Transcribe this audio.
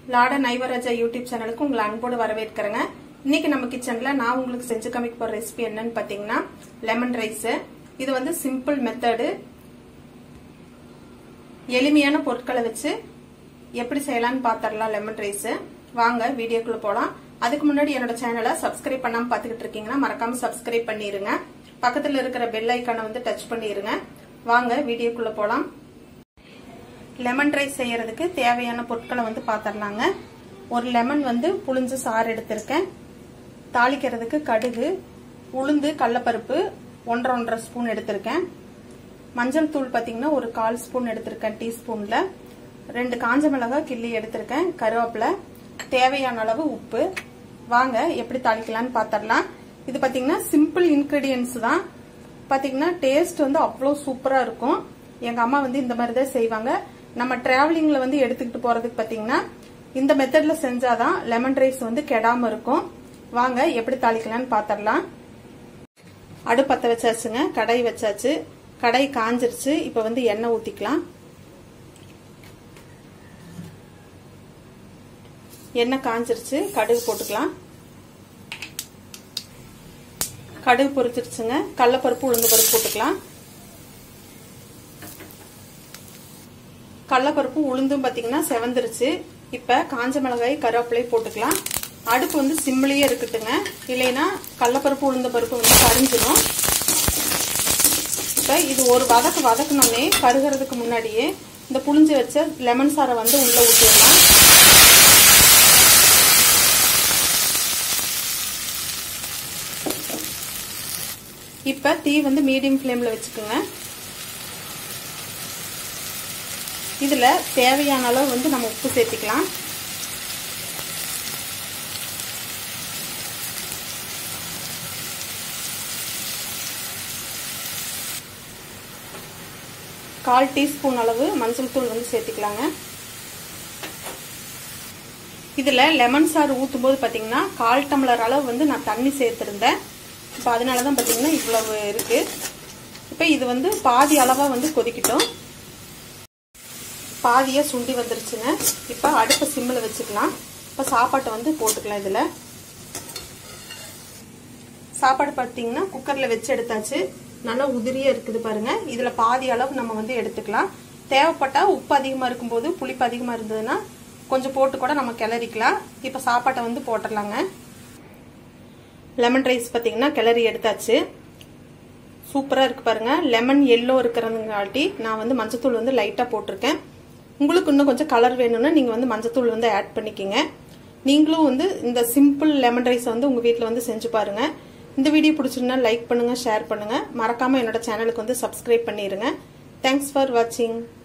லாட நைவராஜா YouTube சேனலுக்கு உங்களை அன்போடு வரவேற்கிறேங்க இன்னைக்கு நம்ம கிச்சன்ல நான் உங்களுக்கு செஞ்சு காமிக்க போற ரெசிபி என்னன்னு பாத்தீங்கன்னா லெமன் ரைஸ் இது வந்து சிம்பிள் மெத்தடு எளிமையான பொருட்களை வச்சு எப்படி செய்யலாம்னு பாத்திரலாம் லெமன் ரைஸ் வாங்க வீடியோக்குள்ள போலாம் அதுக்கு முன்னாடி என்னோட சேனலை சப்ஸ்கிரைப் பண்ணாம பாத்துக்கிட்டு இருக்கீங்கன்னா மறக்காம சப்ஸ்கிரைப் பண்ணிருங்க பக்கத்துல இருக்கிற பெல் ஐக்கானை வந்து டச் பண்ணிருங்க வாங்க வீடியோக்குள்ள போலாம் லெமன் ரைஸ் செய்யறதுக்கு தேவையான பொருட்களை வந்து பாத்திரலாங்க ஒரு லெமன் வந்து புளிஞ்சு சாறு எடுத்திருக்கேன் தாளிக்கிறதுக்கு கடுகு உளுந்து கடலப்பருப்பு ஒன்றரை ஒன்றரை ஸ்பூன் எடுத்திருக்கேன் மஞ்சள் தூள் பார்த்தீங்கன்னா ஒரு கால் ஸ்பூன் எடுத்திருக்கேன் டீஸ்பூன்ல ரெண்டு காஞ்ச மிளகாய் கிள்ளி எடுத்திருக்கேன் கருவேப்பிலை தேவையான அளவு உப்பு வாங்க எப்படி தாளிக்கலாம்னு பாத்திரலாம் இது பார்த்தீங்கன்னா சிம்பிள் இன்கிரீடியன்ஸ் தான் பார்த்தீங்கன்னா டேஸ்ட் வந்து அவ்வளோ சூப்பராக இருக்கும் எங்கள் அம்மா வந்து இந்த மாதிரி தான் செய்வாங்க நம்ம டிராவலிங்ல வந்து எடுத்துக்கிட்டு போறதுக்கு பார்த்தீங்கன்னா இந்த மெத்தட்ல செஞ்சாதான் லெமன் ரைஸ் வந்து கெடாம இருக்கும் வாங்க எப்படி தாளிக்கலாம்னு பாத்திரலாம் அடுப்பத்த வச்சாச்சுங்க கடை வச்சாச்சு கடை காஞ்சிருச்சு இப்ப வந்து எண்ணெய் ஊத்திக்கலாம் எண்ணெய் காஞ்சிருச்சு கடுகு போட்டுக்கலாம் கடுகு பொரிச்சிருச்சுங்க கடலப்பருப்பு உளுந்து பருப்பு போட்டுக்கலாம் கடலப்பருப்பு உளுந்தும் பார்த்தீங்கன்னா செவந்துருச்சு இப்போ காஞ்ச மிளகாய் கருவேப்பிலை போட்டுக்கலாம் அடுப்பு வந்து சிம்மிலேயே இருக்கட்டுங்க இல்லைன்னா கடலப்பருப்பு உளுந்த பருப்பு வந்து கரிஞ்சிடும் இப்போ இது ஒரு வதக்கு வதக்கணுன்னே கருகிறதுக்கு முன்னாடியே இந்த புளிஞ்சு வச்ச லெமன் சாரை வந்து உள்ளே ஊற்றிடலாம் இப்போ தீ வந்து மீடியம் ஃப்ளேமில் வச்சுக்கோங்க இதில் தேவையான அளவு வந்து நம்ம உப்பு சேர்த்திக்கலாம் கால் டீஸ்பூன் அளவு மஞ்சள் தூள் வந்து சேர்த்திக்கலாங்க இதில் லெமன் சாறு ஊற்றும் போது பார்த்தீங்கன்னா கால் டம்ளர் அளவு வந்து நான் தண்ணி சேர்த்துருந்தேன் இப்போ அதனால தான் பார்த்தீங்கன்னா இவ்வளவு இருக்குது இப்போ இது வந்து பாதி அளவாக வந்து கொதிக்கட்டும் பாதியாக சுண்டி வந்துருச்சுங்க இப்போ அடுப்பை சிம்மில் வச்சுக்கலாம் இப்போ சாப்பாட்டை வந்து போட்டுக்கலாம் இதில் சாப்பாடு பார்த்தீங்கன்னா குக்கரில் வச்சு எடுத்தாச்சு நல்லா உதிரியாக இருக்குது பாருங்க இதில் பாதி அளவு நம்ம வந்து எடுத்துக்கலாம் தேவைப்பட்டால் உப்பு அதிகமாக இருக்கும்போது புளிப்பு அதிகமாக இருந்ததுன்னா கொஞ்சம் போட்டு கூட நம்ம கிளறிக்கலாம் இப்போ சாப்பாட்டை வந்து போட்டுடலாங்க லெமன் ரைஸ் பார்த்தீங்கன்னா கிளறி எடுத்தாச்சு சூப்பராக இருக்கு பாருங்க லெமன் எல்லோ இருக்கிறதுங்காட்டி நான் வந்து மஞ்சத்தூள் வந்து லைட்டாக போட்டிருக்கேன் உங்களுக்கு இன்னும் கொஞ்சம் கலர் வேணும்னா நீங்கள் வந்து மஞ்சத்தூள் வந்து ஆட் பண்ணிக்கிங்க நீங்களும் வந்து இந்த சிம்பிள் லெமன் ரைஸ் வந்து உங்கள் வீட்டில் வந்து செஞ்சு பாருங்க இந்த வீடியோ பிடிச்சிருந்தா லைக் பண்ணுங்க ஷேர் பண்ணுங்க மறக்காம என்னோட சேனலுக்கு வந்து சப்ஸ்கிரைப் பண்ணிடுங்க தேங்க்ஸ் ஃபார் வாட்சிங்